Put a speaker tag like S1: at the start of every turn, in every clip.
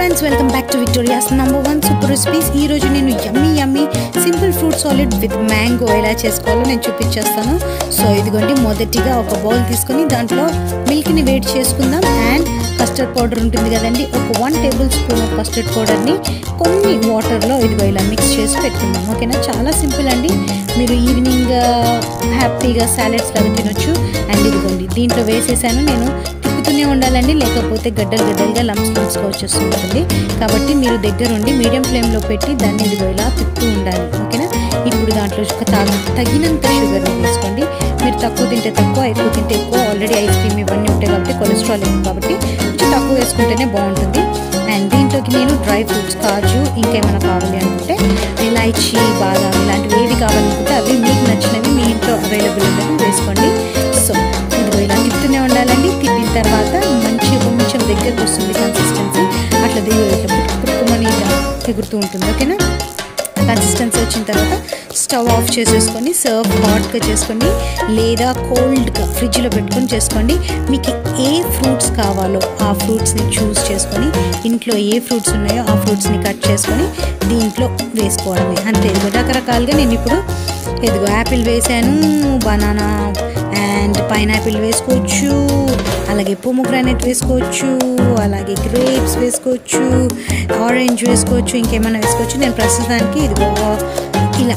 S1: friends welcome back to Victoria's number one super recipes ఈ రోజు నేను yummy yummy simple fruit salad with mango ఎలా చేసుకోవాలో నేను చూపించేస్తాను సో ఇదిగోండి మొదటిగా ఒక బౌల్ తీసుకొని దాంట్లో మిల్క్ని వేడి చేసుకుందాం అండ్ కస్టర్డ్ పౌడర్ ఉంటుంది కదండి ఒక one tablespoon of custard పౌడర్ని కొన్ని వాటర్లో ఇదిగో ఇలా మిక్స్ చేసి పెట్టుకుందాం ఓకేనా చాలా సింపుల్ అండి మీరు ఈవినింగ్ హ్యాపీగా సాలెడ్స్ లాగా తినొచ్చు అండ్ ఇదిగోండి దీంట్లో వేసేసాను నేను తిప్పుతూనే ఉండాలండి లేకపోతే గడ్డలు గడ్డలుగా లంప్స్ లంప్స్గా వచ్చేస్తుంటుంది కాబట్టి మీరు దగ్గరుండి మీడియం ఫ్లేమ్లో పెట్టి దాన్ని ఇదిగో ఇలా తిప్పుతూ ఉండాలి ఓకేనా ఇప్పుడు దాంట్లో ఒక తాగు తగినంత షుగర్ని తీసుకోండి మీరు తక్కువ తింటే తక్కువ ఎక్కువ తింటే ఎక్కువ ఆల్రెడీ ఐస్ క్రీమ్ ఇవన్నీ ఉంటాయి కాబట్టి కొలెస్ట్రాల్ ఎక్కువ కాబట్టి కొంచెం తక్కువ వేసుకుంటేనే బాగుంటుంది అండ్ దీంట్లోకి నేను డ్రై ఫ్రూట్స్ కాజు ఇంకేమైనా కావాలి అనుకుంటే ఇలాచీ బాదాం ఇలాంటివి ఏవి కావాలనుకుంటే అవి మీకు నచ్చినవి మీ ఇంట్లో అవైలబుల్ ఉన్నవి వేసుకోండి సో ఇదిగో ఇలా తిప్పుతూనే ఉండాలండి తిప్పిన తర్వాత మంచి కొంచెం దగ్గరకు వస్తుంది కన్సిస్టెన్సీ అట్లా దిగు ఇట్లా పుట్టుకుమని ఎగురుతూ ఉంటుంది ఓకేనా కన్సిస్టెన్సీ వచ్చిన తర్వాత స్టవ్ ఆఫ్ చేసేసుకొని సర్వ్ హాట్గా చేసుకోండి లేదా కోల్డ్గా ఫ్రిడ్జ్లో పెట్టుకొని చేసుకోండి మీకు ఏ ఫ్రూట్స్ కావాలో ఆ ఫ్రూట్స్ని చూస్ చేసుకొని ఇంట్లో ఏ ఫ్రూట్స్ ఉన్నాయో ఆ ఫ్రూట్స్ని కట్ చేసుకొని దీంట్లో వేసుకోవడమే అంతే ఇదిగో రకరకాలుగా నేను ఇప్పుడు ఇదిగో యాపిల్ వేసాను బనానా అండ్ పైనాపిల్ వేసుకోవచ్చు అలాగే పొమోగ్రానైట్ వేసుకోవచ్చు అలాగే గ్రేప్స్ వేసుకోవచ్చు ఆరెంజ్ వేసుకోవచ్చు ఇంకేమైనా వేసుకోవచ్చు నేను ప్రస్తుతానికి ఇదిగో ఇలా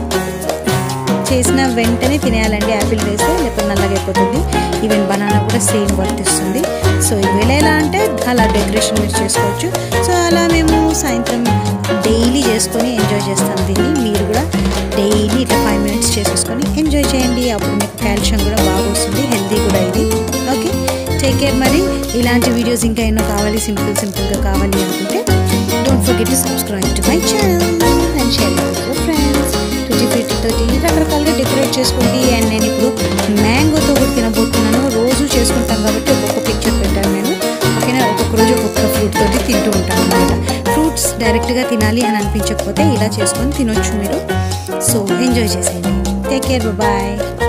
S1: చేసిన వెంటనే తినేయాలండి యాపిల్ వేస్తే లేకపోతే నల్లగైపోతుంది ఈవెన్ బనానా కూడా సేమ్ వర్తిస్తుంది సో ఇవేళ ఎలా అంటే అలా డెకరేషన్ మీరు చేసుకోవచ్చు సో అలా మేము సాయంత్రం డైలీ చేసుకొని ఎంజాయ్ చేస్తాం దీన్ని మీరు కూడా డైలీ ఇట్లా ఫైవ్ మినిట్స్ చేసేసుకొని ఎంజాయ్ చేయండి అప్పుడు మీకు కాల్షియం కూడా బాగా వస్తుంది హెల్తీ కూడా ఇది ఓకే టేక్ కేర్ మరి ఇలాంటి వీడియోస్ ఇంకా ఎన్నో కావాలి సింపుల్ సింపుల్గా కావాలి అనుకుంటే don't forget to subscribe to my channel and share with your friends twenty fifty తోటి రకరకాలుగా డెకరేట్ చేసుకోండి అండ్ నేను ఇప్పుడు మ్యాంగోతో కూడా తినబోతున్నాను రోజు చేసుకుంటాం కాబట్టి ఒక్కొక్క పిక్చర్ పెట్టాను నేను ఓకేనా ఒక్కొక్క రోజు ఒక్కొక్క ఫ్రూట్ తోటి తింటూ ఉంటాను అనమాట ఫ్రూట్స్ డైరెక్ట్గా తినాలి అని అనిపించకపోతే ఇలా చేసుకొని తినొచ్చు మీరు సో ఎంజాయ్ చేసేయండి టేక్ కేర్ బాయ్